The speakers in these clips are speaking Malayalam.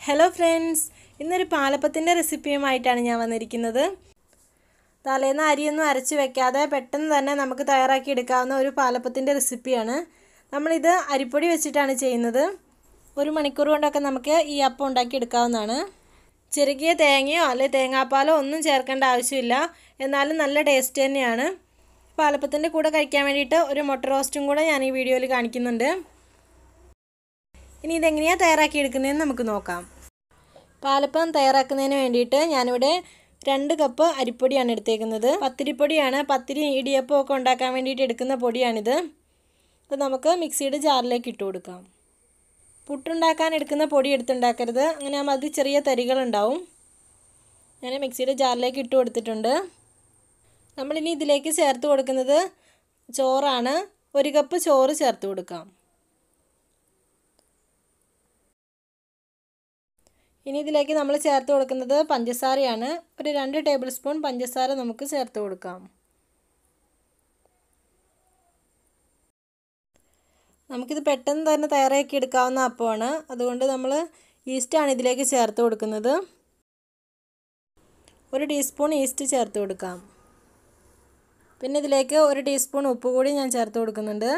ഹലോ ഫ്രണ്ട്സ് ഇന്നൊരു പാലപ്പത്തിൻ്റെ റെസിപ്പിയുമായിട്ടാണ് ഞാൻ വന്നിരിക്കുന്നത് തലേന്ന് അരിയൊന്നും അരച്ച് വെക്കാതെ പെട്ടെന്ന് തന്നെ നമുക്ക് തയ്യാറാക്കി എടുക്കാവുന്ന ഒരു പാലപ്പത്തിൻ്റെ റെസിപ്പിയാണ് നമ്മളിത് അരിപ്പൊടി വെച്ചിട്ടാണ് ചെയ്യുന്നത് ഒരു മണിക്കൂർ കൊണ്ടൊക്കെ നമുക്ക് ഈ അപ്പം ഉണ്ടാക്കി എടുക്കാവുന്നതാണ് ചെറുകിയ തേങ്ങയോ അല്ലെങ്കിൽ തേങ്ങാപ്പാലോ ഒന്നും ചേർക്കേണ്ട ആവശ്യമില്ല എന്നാലും നല്ല ടേസ്റ്റ് തന്നെയാണ് പാലപ്പത്തിൻ്റെ കൂടെ കഴിക്കാൻ വേണ്ടിയിട്ട് ഒരു മുട്ട റോസ്റ്റും കൂടെ ഞാൻ ഈ വീഡിയോയിൽ കാണിക്കുന്നുണ്ട് ഇനി ഇതെങ്ങനെയാണ് തയ്യാറാക്കി എടുക്കുന്നതെന്ന് നമുക്ക് നോക്കാം പാലപ്പം തയ്യാറാക്കുന്നതിന് വേണ്ടിയിട്ട് ഞാനിവിടെ രണ്ട് കപ്പ് അരിപ്പൊടിയാണ് എടുത്തേക്കുന്നത് പത്തിരിപ്പൊടിയാണ് പത്തിരി ഇടിയപ്പം ഒക്കെ ഉണ്ടാക്കാൻ വേണ്ടിയിട്ട് എടുക്കുന്ന പൊടിയാണിത് ഇത് നമുക്ക് മിക്സിയുടെ ജാറിലേക്ക് ഇട്ട് കൊടുക്കാം പുട്ടുണ്ടാക്കാൻ എടുക്കുന്ന പൊടി എടുത്തുണ്ടാക്കരുത് അങ്ങനെ ആകുമ്പോൾ അത് ചെറിയ തരികളുണ്ടാവും ഞാൻ മിക്സിയുടെ ജാറിലേക്ക് ഇട്ട് കൊടുത്തിട്ടുണ്ട് നമ്മളിനി ഇതിലേക്ക് ചേർത്ത് കൊടുക്കുന്നത് ചോറാണ് ഒരു കപ്പ് ചോറ് ചേർത്ത് കൊടുക്കാം ഇനി ഇതിലേക്ക് നമ്മൾ ചേർത്ത് കൊടുക്കുന്നത് പഞ്ചസാരയാണ് ഒരു രണ്ട് ടേബിൾ സ്പൂൺ പഞ്ചസാര നമുക്ക് ചേർത്ത് കൊടുക്കാം നമുക്കിത് പെട്ടെന്ന് തന്നെ തയ്യാറാക്കി എടുക്കാവുന്ന അപ്പമാണ് അതുകൊണ്ട് നമ്മൾ ഈസ്റ്റാണ് ഇതിലേക്ക് ചേർത്ത് കൊടുക്കുന്നത് ഒരു ടീസ്പൂൺ ഈസ്റ്റ് ചേർത്ത് കൊടുക്കാം പിന്നെ ഇതിലേക്ക് ഒരു ടീസ്പൂൺ ഉപ്പ് കൂടി ഞാൻ ചേർത്ത് കൊടുക്കുന്നുണ്ട്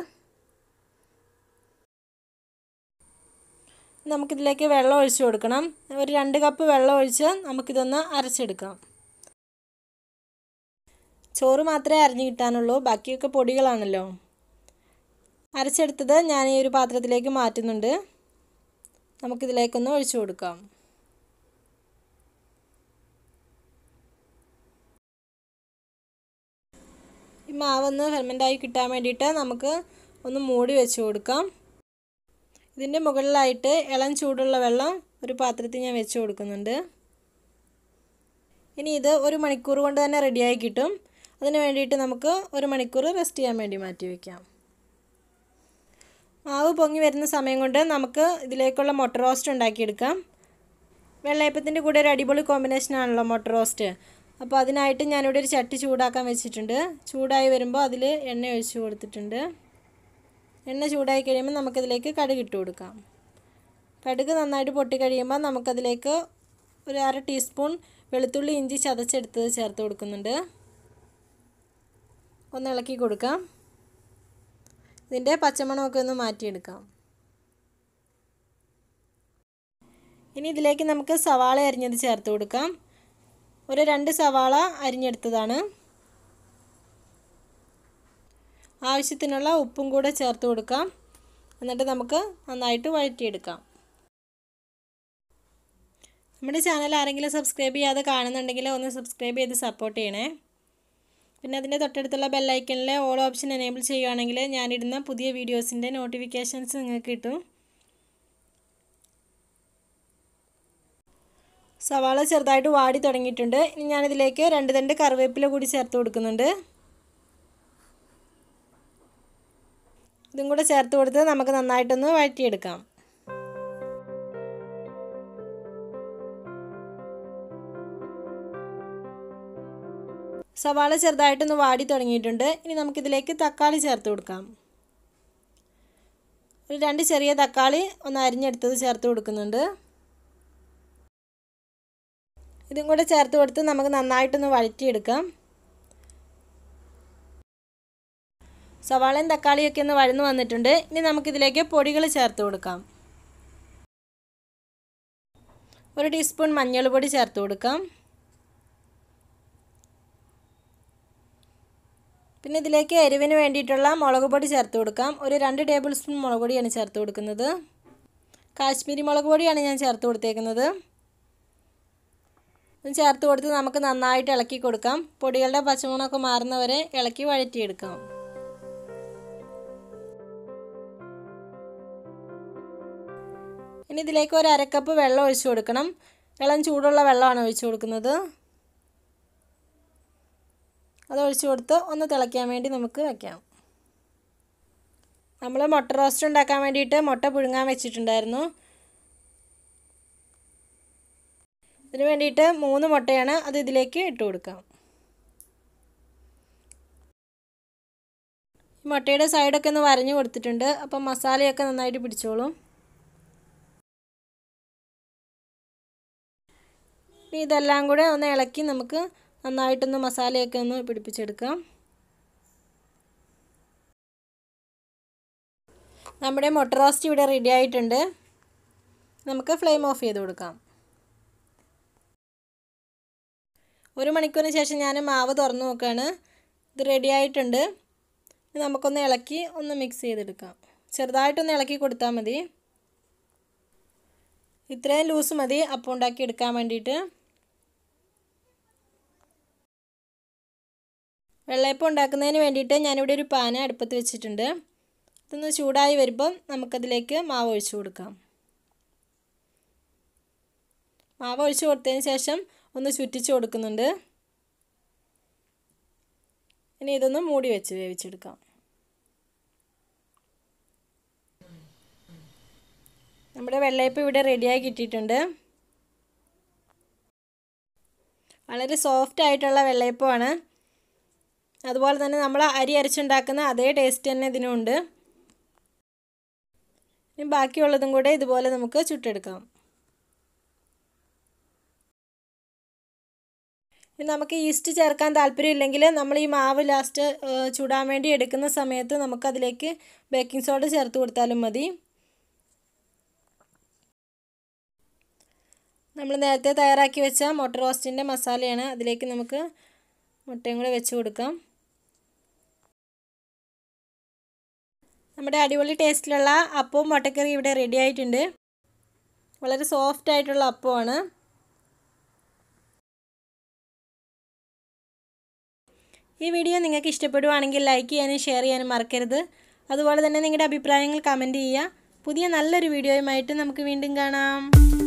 നമുക്കിതിലേക്ക് വെള്ളം ഒഴിച്ച് കൊടുക്കണം ഒരു രണ്ട് കപ്പ് വെള്ളം ഒഴിച്ച് നമുക്കിതൊന്ന് അരച്ചെടുക്കാം ചോറ് മാത്രമേ അരിഞ്ഞു കിട്ടാനുള്ളൂ ബാക്കിയൊക്കെ പൊടികളാണല്ലോ അരച്ചെടുത്തത് ഞാൻ ഈ ഒരു പാത്രത്തിലേക്ക് മാറ്റുന്നുണ്ട് നമുക്കിതിലേക്കൊന്ന് ഒഴിച്ചു കൊടുക്കാം ഈ മാവൊന്ന് ഫെർമെൻ്റായി കിട്ടാൻ വേണ്ടിയിട്ട് നമുക്ക് ഒന്ന് മൂടി വെച്ച് കൊടുക്കാം ഇതിൻ്റെ മുകളിലായിട്ട് ഇളം ചൂടുള്ള വെള്ളം ഒരു പാത്രത്തിൽ ഞാൻ വെച്ച് കൊടുക്കുന്നുണ്ട് ഇനി ഇത് ഒരു മണിക്കൂർ കൊണ്ട് തന്നെ റെഡിയായി കിട്ടും അതിന് വേണ്ടിയിട്ട് നമുക്ക് ഒരു മണിക്കൂർ റെസ്റ്റ് ചെയ്യാൻ വേണ്ടി മാറ്റി വയ്ക്കാം മാവ് പൊങ്ങി വരുന്ന സമയം കൊണ്ട് നമുക്ക് ഇതിലേക്കുള്ള മുട്ട റോസ്റ്റ് ഉണ്ടാക്കിയെടുക്കാം വെള്ളയപ്പത്തിൻ്റെ കൂടെ ഒരു അടിപൊളി കോമ്പിനേഷനാണല്ലോ മുട്ട റോസ്റ്റ് അപ്പോൾ അതിനായിട്ട് ഞാനിവിടെ ഒരു ചട്ടി ചൂടാക്കാൻ വെച്ചിട്ടുണ്ട് ചൂടായി വരുമ്പോൾ അതിൽ എണ്ണ ഒഴിച്ച് കൊടുത്തിട്ടുണ്ട് എണ്ണ ചൂടായി കഴിയുമ്പോൾ നമുക്കതിലേക്ക് കടുക് ഇട്ട് കൊടുക്കാം കടുക് നന്നായിട്ട് പൊട്ടി കഴിയുമ്പോൾ നമുക്കതിലേക്ക് ഒരു അര ടീസ്പൂൺ വെളുത്തുള്ളി ഇഞ്ചി ചതച്ചെടുത്തത് ചേർത്ത് കൊടുക്കുന്നുണ്ട് ഒന്ന് ഇളക്കി കൊടുക്കാം ഇതിൻ്റെ പച്ചമണമൊക്കെ ഒന്ന് മാറ്റിയെടുക്കാം ഇനി ഇതിലേക്ക് നമുക്ക് സവാള അരിഞ്ഞത് ചേർത്ത് കൊടുക്കാം ഒരു രണ്ട് സവാള അരിഞ്ഞെടുത്തതാണ് ആവശ്യത്തിനുള്ള ഉപ്പും കൂടെ ചേർത്ത് കൊടുക്കാം എന്നിട്ട് നമുക്ക് നന്നായിട്ട് വഴറ്റിയെടുക്കാം നമ്മുടെ ചാനൽ ആരെങ്കിലും സബ്സ്ക്രൈബ് ചെയ്യാതെ കാണുന്നുണ്ടെങ്കിൽ ഒന്ന് സബ്സ്ക്രൈബ് ചെയ്ത് സപ്പോർട്ട് ചെയ്യണേ പിന്നെ അതിൻ്റെ തൊട്ടടുത്തുള്ള ബെല്ലൈക്കണിലെ ഓൾ ഓപ്ഷൻ എനേബിൾ ചെയ്യുകയാണെങ്കിൽ ഞാനിടുന്ന പുതിയ വീഡിയോസിൻ്റെ നോട്ടിഫിക്കേഷൻസ് നിങ്ങൾക്ക് കിട്ടും സവാള ചെറുതായിട്ട് വാടി തുടങ്ങിയിട്ടുണ്ട് ഇനി ഞാനിതിലേക്ക് രണ്ട് തണ്ട് കറിവേപ്പില കൂടി ചേർത്ത് കൊടുക്കുന്നുണ്ട് ഇതും കൂടെ ചേർത്ത് കൊടുത്ത് നമുക്ക് നന്നായിട്ടൊന്ന് വഴറ്റിയെടുക്കാം സവാള ചെറുതായിട്ടൊന്ന് വാടി തുടങ്ങിയിട്ടുണ്ട് ഇനി നമുക്കിതിലേക്ക് തക്കാളി ചേർത്ത് കൊടുക്കാം ഒരു രണ്ട് ചെറിയ തക്കാളി ഒന്ന് അരിഞ്ഞെടുത്തത് ചേർത്ത് കൊടുക്കുന്നുണ്ട് ഇതും കൂടെ ചേർത്ത് കൊടുത്ത് നമുക്ക് നന്നായിട്ടൊന്ന് വഴറ്റിയെടുക്കാം സവാളയും തക്കാളിയൊക്കെ ഒന്ന് വഴന്നു വന്നിട്ടുണ്ട് ഇനി നമുക്കിതിലേക്ക് പൊടികൾ ചേർത്ത് കൊടുക്കാം ഒരു ടീസ്പൂൺ മഞ്ഞൾ പൊടി ചേർത്ത് കൊടുക്കാം പിന്നെ ഇതിലേക്ക് എരിവിന് വേണ്ടിയിട്ടുള്ള മുളക് പൊടി ചേർത്ത് കൊടുക്കാം ഒരു രണ്ട് ടേബിൾ സ്പൂൺ മുളക് പൊടിയാണ് ചേർത്ത് കൊടുക്കുന്നത് കാശ്മീരി മുളക് പൊടിയാണ് ഞാൻ ചേർത്ത് കൊടുത്തേക്കുന്നത് ചേർത്ത് കൊടുത്ത് നമുക്ക് നന്നായിട്ട് ഇളക്കി കൊടുക്കാം പൊടികളുടെ പച്ചമുളകൊക്കെ മാറുന്നവരെ ഇളക്കി വഴറ്റിയെടുക്കാം ഇനി ഇതിലേക്ക് ഒരു അരക്കപ്പ് വെള്ളം ഒഴിച്ചു കൊടുക്കണം ഇളം ചൂടുള്ള വെള്ളമാണ് ഒഴിച്ചു കൊടുക്കുന്നത് അത് ഒഴിച്ചു കൊടുത്ത് ഒന്ന് തിളയ്ക്കാൻ വേണ്ടി നമുക്ക് വയ്ക്കാം നമ്മൾ മുട്ട റോസ്റ്റ് ഉണ്ടാക്കാൻ വേണ്ടിയിട്ട് മുട്ട പുഴുങ്ങാൻ വെച്ചിട്ടുണ്ടായിരുന്നു ഇതിന് വേണ്ടിയിട്ട് മൂന്ന് മുട്ടയാണ് അത് ഇതിലേക്ക് ഇട്ട് കൊടുക്കാം ഈ മുട്ടയുടെ സൈഡൊക്കെ ഒന്ന് വരഞ്ഞു കൊടുത്തിട്ടുണ്ട് അപ്പം മസാലയൊക്കെ നന്നായിട്ട് പിടിച്ചോളും ഇനി ഇതെല്ലാം കൂടെ ഒന്ന് ഇളക്കി നമുക്ക് നന്നായിട്ടൊന്ന് മസാലയൊക്കെ ഒന്ന് പിടിപ്പിച്ചെടുക്കാം നമ്മുടെ മുട്ട റോസ്റ്റ് ഇവിടെ റെഡി ആയിട്ടുണ്ട് നമുക്ക് ഫ്ലെയിം ഓഫ് ചെയ്ത് കൊടുക്കാം ഒരു മണിക്കൂറിന് ശേഷം ഞാൻ മാവ് തുറന്നു നോക്കുകയാണ് ഇത് റെഡി ആയിട്ടുണ്ട് നമുക്കൊന്ന് ഇളക്കി ഒന്ന് മിക്സ് ചെയ്തെടുക്കാം ചെറുതായിട്ടൊന്ന് ഇളക്കി കൊടുത്താൽ മതി ഇത്രയും ലൂസ് മതി അപ്പം ഉണ്ടാക്കി എടുക്കാൻ വേണ്ടിയിട്ട് വെള്ളയപ്പം ഉണ്ടാക്കുന്നതിന് വേണ്ടിയിട്ട് ഞാനിവിടെ ഒരു പാന് അടുപ്പത്ത് വെച്ചിട്ടുണ്ട് ഇതൊന്ന് ചൂടായി വരുമ്പം നമുക്കതിലേക്ക് മാവ് ഒഴിച്ചു കൊടുക്കാം മാവ് ഒഴിച്ചു കൊടുത്തതിന് ശേഷം ഒന്ന് ചുറ്റിച്ച് കൊടുക്കുന്നുണ്ട് ഇനി ഇതൊന്ന് മൂടി വെച്ച് വേവിച്ചെടുക്കാം നമ്മുടെ വെള്ളയപ്പം ഇവിടെ റെഡിയായി കിട്ടിയിട്ടുണ്ട് വളരെ സോഫ്റ്റ് ആയിട്ടുള്ള വെള്ളയപ്പമാണ് അതുപോലെ തന്നെ നമ്മൾ അരി അരച്ചുണ്ടാക്കുന്ന അതേ ടേസ്റ്റ് തന്നെ ഇതിനുണ്ട് ഇനി ബാക്കിയുള്ളതും കൂടെ ഇതുപോലെ നമുക്ക് ചുട്ടെടുക്കാം ഇനി നമുക്ക് ഈസ്റ്റ് ചേർക്കാൻ താല്പര്യമില്ലെങ്കിൽ നമ്മൾ ഈ മാവ് ലാസ്റ്റ് ചൂടാൻ വേണ്ടി എടുക്കുന്ന സമയത്ത് നമുക്കതിലേക്ക് ബേക്കിംഗ് സോഡ ചേർത്ത് കൊടുത്താലും മതി നമ്മൾ നേരത്തെ തയ്യാറാക്കി വെച്ച മുട്ട റോസ്റ്റിൻ്റെ മസാലയാണ് അതിലേക്ക് നമുക്ക് മുട്ടയും കൂടെ വെച്ച് കൊടുക്കാം നമ്മുടെ അടിപൊളി ടേസ്റ്റിലുള്ള അപ്പവും മുട്ടക്കറി ഇവിടെ റെഡി ആയിട്ടുണ്ട് വളരെ സോഫ്റ്റ് ആയിട്ടുള്ള അപ്പമാണ് ഈ വീഡിയോ നിങ്ങൾക്ക് ഇഷ്ടപ്പെടുവാണെങ്കിൽ ലൈക്ക് ചെയ്യാനും ഷെയർ ചെയ്യാനും മറക്കരുത് അതുപോലെ തന്നെ നിങ്ങളുടെ അഭിപ്രായങ്ങൾ കമൻറ്റ് ചെയ്യുക പുതിയ നല്ലൊരു വീഡിയോയുമായിട്ട് നമുക്ക് വീണ്ടും കാണാം